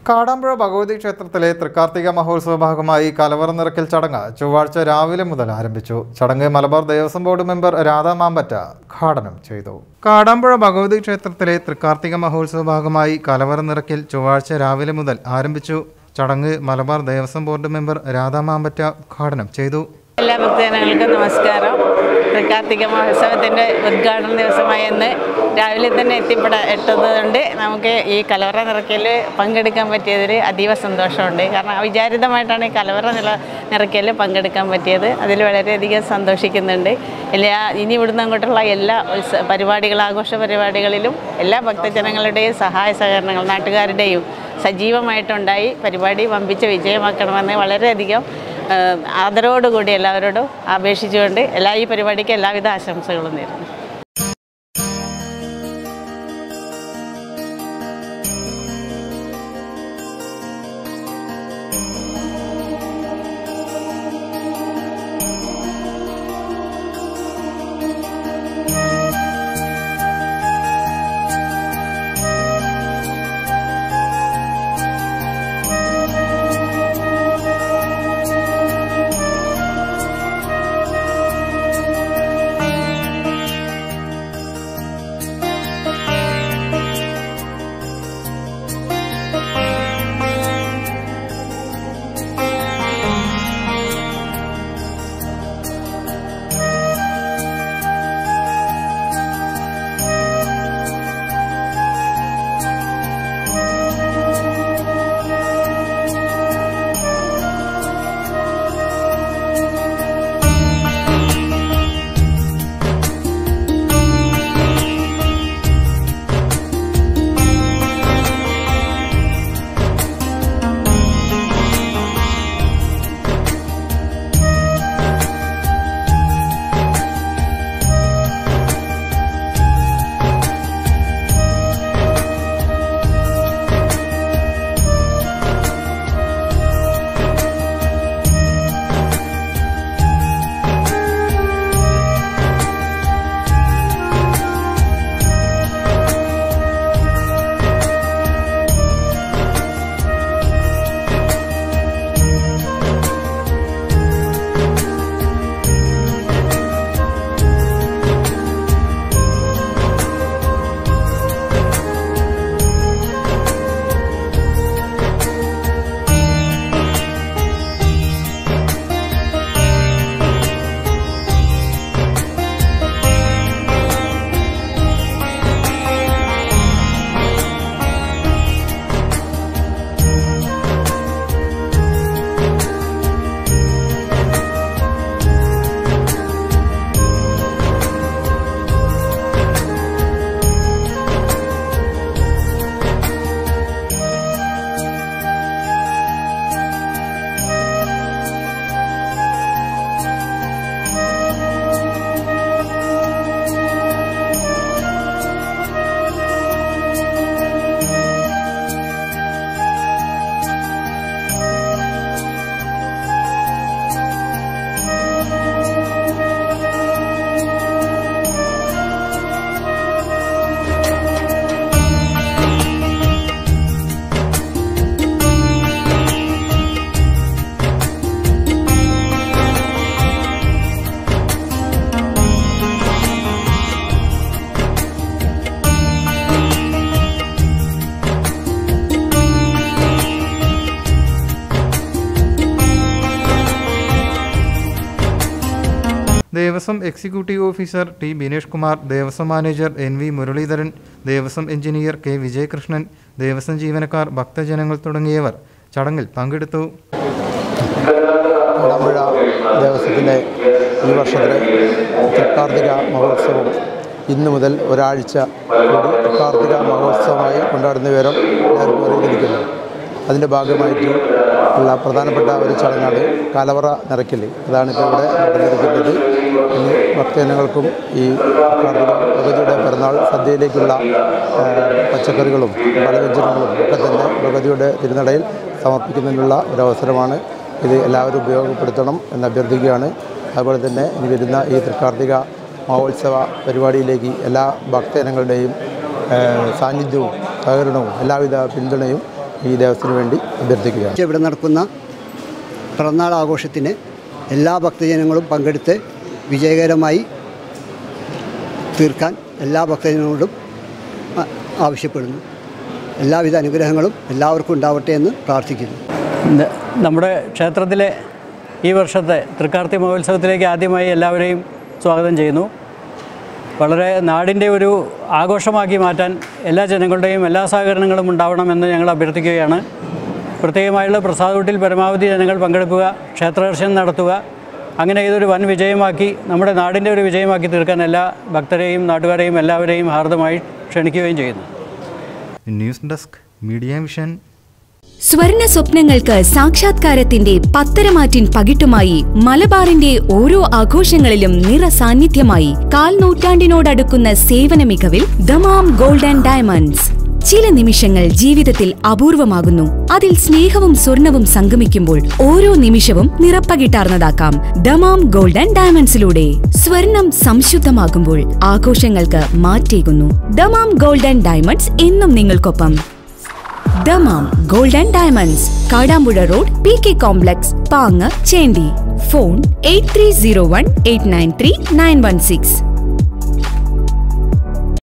കാടാമ്പുഴ ഭഗവതി ക്ഷേത്രത്തിലെ തൃക്കാർത്തിക മഹോത്സവ ഭാഗമായി കലവറ നിറക്കൽ ചടങ്ങ് ചൊവ്വാഴ്ച രാവിലെ മുതൽ ആരംഭിച്ചു ചടങ്ങ് മലബാർ ദേവസ്വം ബോർഡ് മെമ്പർ രാധാ മാമ്പറ്റ ഉദ്ഘാടനം ചെയ്തു കാടാമ്പുഴ ഭഗവതി ക്ഷേത്രത്തിലെ തൃക്കാർത്തിക മഹോത്സവ ഭാഗമായി കലവറ നിറക്കൽ ചൊവ്വാഴ്ച രാവിലെ മുതൽ ആരംഭിച്ചു ചടങ്ങ് മലബാർ ദേവസ്വം ബോർഡ് മെമ്പർ രാധാ മാമ്പറ്റ ഉദ്ഘാടനം ചെയ്തു എല്ലാ ഭക്തജനങ്ങൾക്കും നമസ്കാരം തൃക്കാർത്തിക മഹോത്സവത്തിൻ്റെ ഉദ്ഘാടന ദിവസമായ ഇന്ന് രാവിലെ തന്നെ എത്തിപ്പെട എത്തുന്നതുകൊണ്ട് നമുക്ക് ഈ കലവറ നിറയ്ക്കൽ പങ്കെടുക്കാൻ പറ്റിയതിൽ അതീവ സന്തോഷമുണ്ട് കാരണം അവിചാരിതമായിട്ടാണ് ഈ കലവറ നില നിറയ്ക്കൽ പങ്കെടുക്കാൻ പറ്റിയത് അതിൽ വളരെയധികം സന്തോഷിക്കുന്നുണ്ട് എല്ലാ ഇനി ഇവിടുന്ന് അങ്ങോട്ടുള്ള എല്ലാ ഉത്സവ പരിപാടികൾ ആഘോഷ പരിപാടികളിലും എല്ലാ ഭക്തജനങ്ങളുടെയും സഹായ സഹകരണങ്ങൾ നാട്ടുകാരുടെയും സജീവമായിട്ടുണ്ടായി പരിപാടി വമ്പിച്ച വിജയമാക്കണമെന്ന് വളരെയധികം ഏഹ് ആദരവോടുകൂടി എല്ലാവരോടും അപേക്ഷിച്ചുകൊണ്ട് എല്ലാ ഈ പരിപാടിക്ക് എല്ലാവിധ ആശംസകളും നേരുന്നു Devaswom executive officer T Binesh Kumar Devaswom manager N V Muraleedharan Devaswom engineer K Vijayakrishnan Devaswom ജീവനക്കാർ ഭക്തജനങ്ങൾ തുടങ്ങിയവർ ചടങ്ങിൽ പങ്കെടുത്തു കാടാമ്പുഴ ദേവസ്വത്തിൻ്റെ ഈ വർഷത്തിലെ തൃക്കാർത്തിക മഹോത്സവം ഇന്നു മുതൽ ഒരാഴ്ച കൂടി തൃക്കാർത്തിക മഹോത്സവമായി കൊണ്ടാടുന്ന വിവരം എല്ലാവർക്കും അറിയിച്ചിരിക്കുന്നു അതിൻ്റെ ഭാഗമായിട്ട് ഉള്ള പ്രധാനപ്പെട്ട ഒരു ചടങ്ങാണ് കലവറ നിറയ്ക്കൽ അതാണ് ഇപ്പോൾ ഇവിടെ നടന്നിരിക്കുന്നത് ഇനി ഭക്തജനങ്ങൾക്കും ഈ കാർത്തിക ഭഗതിയുടെ പിറന്നാൾ സദ്യയിലേക്കുള്ള ആ, പച്ചക്കറികളും പലവ്യഞ്ജനങ്ങളും ഒക്കെ തന്നെ ഭഗതിയുടെ തിരുനടയിൽ സമർപ്പിക്കുന്നതിനുള്ള ഒരു അവസരമാണ് ഇത് എല്ലാവരും ഉപയോഗപ്പെടുത്തണം എന്ന് അഭ്യർത്ഥിക്കുകയാണ് അതുപോലെ തന്നെ ഇനി വരുന്ന ഈ തൃക്കാർത്തിക മഹോത്സവ പരിപാടിയിലേക്ക് എല്ലാ ഭക്തജനങ്ങളുടെയും ഏഹ്, സാന്നിധ്യവും സഹകരണവും എല്ലാവിധ പിന്തുണയും ഈ ദേവസ്ഥത്തിന് വേണ്ടി അഭ്യർത്ഥിക്കുകയാണ് ഇവിടെ നടക്കുന്ന പിറന്നാൾ ആഘോഷത്തിന് എല്ലാ ഭക്തജനങ്ങളും പങ്കെടുത്ത് വിജയകരമായി തീർക്കാൻ എല്ലാ ഭക്തജനങ്ങളോടും ആ- ആവശ്യപ്പെടുന്നു എല്ലാവിധ അനുഗ്രഹങ്ങളും എല്ലാവർക്കും ഉണ്ടാവട്ടെ എന്ന് പ്രാർത്ഥിക്കുന്നു ന- നമ്മുടെ ക്ഷേത്രത്തിലെ ഈ വർഷത്തെ തൃക്കാർത്തി മഹോത്സവത്തിലേക്ക് ആദ്യമായി എല്ലാവരെയും സ്വാഗതം ചെയ്യുന്നു വളരെ നാടിൻ്റെ ഒരു ആഘോഷമാക്കി മാറ്റാൻ എല്ലാ ജനങ്ങളുടെയും എല്ലാ സഹകരണങ്ങളും ഉണ്ടാവണമെന്ന് ഞങ്ങൾ അഭ്യർത്ഥിക്കുകയാണ് പ്രത്യേകമായുള്ള പ്രസാദൂട്ടിൽ പരമാവധി ജനങ്ങൾ പങ്കെടുക്കുക ക്ഷേത്രദർശനം നടത്തുക അങ്ങനെ ഇതൊരു വൻ വിജയമാക്കി നമ്മുടെ നാടിൻ്റെ ഒരു വിജയമാക്കി തീർക്കാൻ എല്ലാ ഭക്തരെയും നാട്ടുകാരെയും എല്ലാവരെയും ഹാർദമായി ക്ഷണിക്കുകയും ചെയ്യുന്നു ന്യൂസ് ഡെസ്ക് മീഡിയ വിഷൻ സ്വർണ സ്വപ്നങ്ങൾക്ക് സാക്ഷാത്കാരത്തിന്റെ പത്തരമാറ്റിൻ പകിട്ടുമായി മലബാറിന്റെ ഓരോ ആഘോഷങ്ങളിലും നിറ സാന്നിധ്യമായി കാൽ നൂറ്റാണ്ടിനോടടുക്കുന്ന സേവന മികവിൽ ദമാം ഗോൾഡ് ആൻഡ് ഡയമണ്ട്സ് ചില നിമിഷങ്ങൾ ജീവിതത്തിൽ അപൂർവമാകുന്നു അതിൽ സ്നേഹവും സ്വർണവും സംഗമിക്കുമ്പോൾ ഓരോ നിമിഷവും നിറപ്പകിട്ടാർന്നതാക്കാം ദമാം ഗോൾഡ് ആൻഡ് ഡയമണ്ട്സിലൂടെ സ്വർണം സംശുദ്ധമാകുമ്പോൾ ആഘോഷങ്ങൾക്ക് മാറ്റേകുന്നു ദമാം ഗോൾഡ് ആൻഡ് ഡയമണ്ട്സ് എന്നും നിങ്ങൾക്കൊപ്പം Dammam gold and diamonds Kadampuzha road P K complex Pang Chendi phone eight three zero one eight nine three nine one six